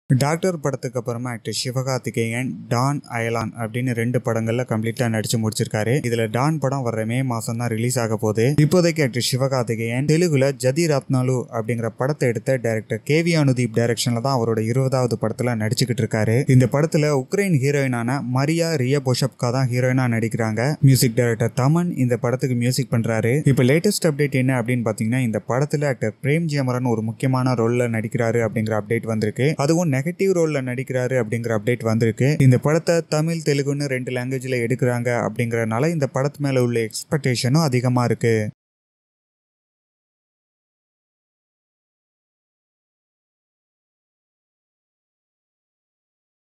doctor படத்துக்கு அப்புறமா actor Sivakarthikeyan Don அயலான் அப்படின்னு ரெண்டு படங்கள்ல கம்ப்ளீட்டா நடிச்சு முடிச்சிருக்காரு இதுல டான் படம் வர்ற மே மாசம் தான் ரிலீஸ் ஆக போகுது இப்போதைக்கு ஆக்டர் சிவகார்த்திகேயன் தெலுங்குல ஜதி ரத்னாலு அப்படிங்கிற படத்தை எடுத்த டைரக்டர் கேவி அனுதீப் டைரக்ஷன்ல தான் அவரோட இருபதாவது படத்துல நடிச்சுக்கிட்டு இருக்காரு இந்த படத்துல உக்ரைன் ஹீரோயினான மரியா ரிய பொஷப்கா தான் ஹீரோயினா நடிக்கிறாங்க மியூசிக் டைரக்டர் தமன் இந்த படத்துக்கு மியூசிக் பண்றாரு இப்போ லேட்டஸ்ட் அப்டேட் என்ன அப்படின்னு பாத்தீங்கன்னா இந்த படத்துல ஆக்டர் பிரேம் ஜெயமரன் ஒரு முக்கியமான ரோல்ல நடிக்கிறாரு அப்படிங்கிற அப்டேட் வந்திருக்கு அதுவும் நெகட்டிவ் ரோல்ல நடிக்கிறாரு அப்படிங்கிற அப்டேட் வந்திருக்கு இந்த படத்தை தமிழ் தெலுங்குன்னு ரெண்டு லாங்குவேஜ்ல எடுக்கிறாங்க அப்படிங்கறனால இந்த படத்து மேல உள்ள எக்ஸ்பெக்டேஷனும் அதிகமா இருக்கு